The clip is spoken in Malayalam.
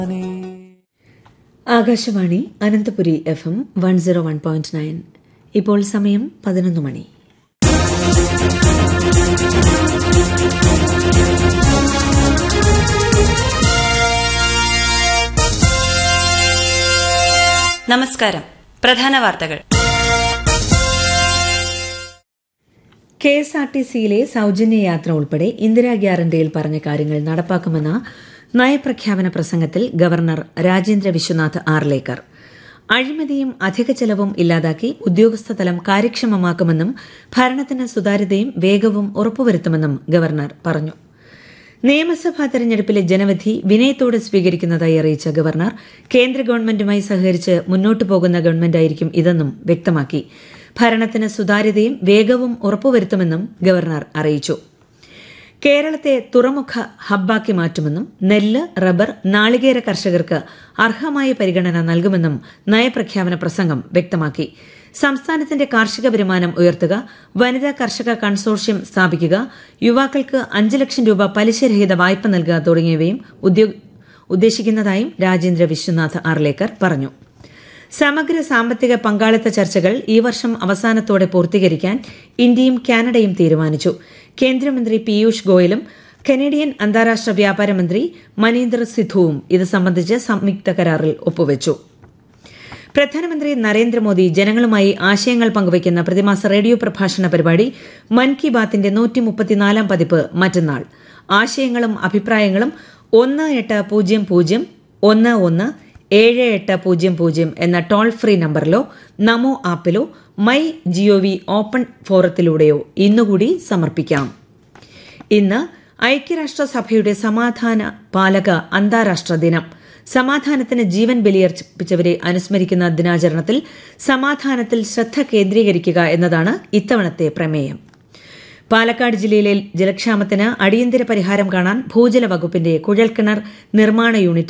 Akashvani Ananthapuri F M one zero one point nine ഇപ്പോൾ സമയം പതിനൊന്ന് മണി നമസ്കാരം പ്രധാന വാർത്തകൾ കെ എസ് ആർ ടി സിയിലെ സൌജന്യ യാത്ര ഉൾപ്പെടെ ഇന്ദിരാ ഗ്യാരണ്ടിയിൽ പറഞ്ഞ കാര്യങ്ങൾ നടപ്പാക്കുമെന്ന നയപ്രഖ്യാപന പ്രസംഗത്തിൽ ഗവർണർ രാജേന്ദ്ര വിശ്വനാഥ് ആർലേക്കർ അഴിമതിയും അധിക ചെലവും ഇല്ലാതാക്കി ഉദ്യോഗസ്ഥതലം കാര്യക്ഷമമാക്കുമെന്നും ഭരണത്തിന് സുതാര്യതയും വേഗവും ഉറപ്പുവരുത്തുമെന്നും ഗവർണർ പറഞ്ഞു നിയമസഭാ തെരഞ്ഞെടുപ്പിലെ ജനവിധി വിനയത്തോടെ സ്വീകരിക്കുന്നതായി അറിയിച്ച ഗവർണർ കേന്ദ്ര ഗവൺമെന്റുമായി സഹകരിച്ച് മുന്നോട്ടു പോകുന്ന ഗവൺമെന്റായിരിക്കും ഇതെന്നും വ്യക്തമാക്കി ഭരണത്തിന് സുതാര്യതയും വേഗവും ഉറപ്പുവരുത്തുമെന്നും ഗവർണർ അറിയിച്ചു കേരളത്തെ തുറമുഖ ഹബ്ബാക്കി മാറ്റുമെന്നും നെല്ല് റബ്ബർ നാളികേര കർഷകർക്ക് അർഹമായ പരിഗണന നൽകുമെന്നും നയപ്രഖ്യാപന പ്രസംഗം വ്യക്തമാക്കി സംസ്ഥാനത്തിന്റെ കാർഷിക വരുമാനം ഉയർത്തുക വനിതാ കർഷക കൺസോർഷ്യം സ്ഥാപിക്കുക യുവാക്കൾക്ക് അഞ്ച് ലക്ഷം രൂപ പലിശരഹിത വായ്പ നൽകുക തുടങ്ങിയവയും ഉദ്ദേശിക്കുന്നതായും രാജേന്ദ്ര വിശ്വനാഥ് ആർലേക്കർ പറഞ്ഞു സമഗ്ര സാമ്പത്തിക പങ്കാളിത്ത ചർച്ചകൾ ഈ വർഷം അവസാനത്തോടെ പൂർത്തീകരിക്കാൻ ഇന്ത്യയും കാനഡയും തീരുമാനിച്ചു കേന്ദ്രമന്ത്രി പീയൂഷ് ഗോയലും കനേഡിയൻ അന്താരാഷ്ട്ര വ്യാപാര മന്ത്രി മനീന്ദർ സിദ്ധുവും ഇത് സംബന്ധിച്ച് സംയുക്ത കരാറിൽ ഒപ്പുവച്ചു പ്രധാനമന്ത്രി നരേന്ദ്രമോദി ജനങ്ങളുമായി ആശയങ്ങൾ പങ്കുവയ്ക്കുന്ന പ്രതിമാസ റേഡിയോ പ്രഭാഷണ പരിപാടി മൻ കി ബാത്തിന്റെ നൂറ്റിമുപ്പത്തിനാലാം പതിപ്പ് മറ്റന്നാൾ ആശയങ്ങളും അഭിപ്രായങ്ങളും ഒന്ന് എട്ട് പൂജ്യം പൂജ്യം ഒന്ന് ഒന്ന് ഏഴ് എട്ട് പൂജ്യം പൂജ്യം എന്ന ടോൾ ഫ്രീ നമ്പറിലോ നമോ ആപ്പിലോ മൈ ജിഒവി ഓപ്പൺ ഫോറത്തിലൂടെയോ ഇന്നുകൂടി സമർപ്പിക്കാം ഇന്ന് ഐക്യരാഷ്ട്രസഭയുടെ സമാധാന പാലക അന്താരാഷ്ട്ര ദിനം സമാധാനത്തിന് ജീവൻ ബലിയർപ്പിച്ചവരെ അനുസ്മരിക്കുന്ന ദിനാചരണത്തിൽ സമാധാനത്തിൽ ശ്രദ്ധ കേന്ദ്രീകരിക്കുക എന്നതാണ് ഇത്തവണത്തെ പ്രമേയം പാലക്കാട് ജില്ലയിലെ ജലക്ഷാമത്തിന് അടിയന്തര പരിഹാരം കാണാൻ ഭൂജല വകുപ്പിന്റെ കുഴൽക്കിണർ നിർമ്മാണ യൂണിറ്റ്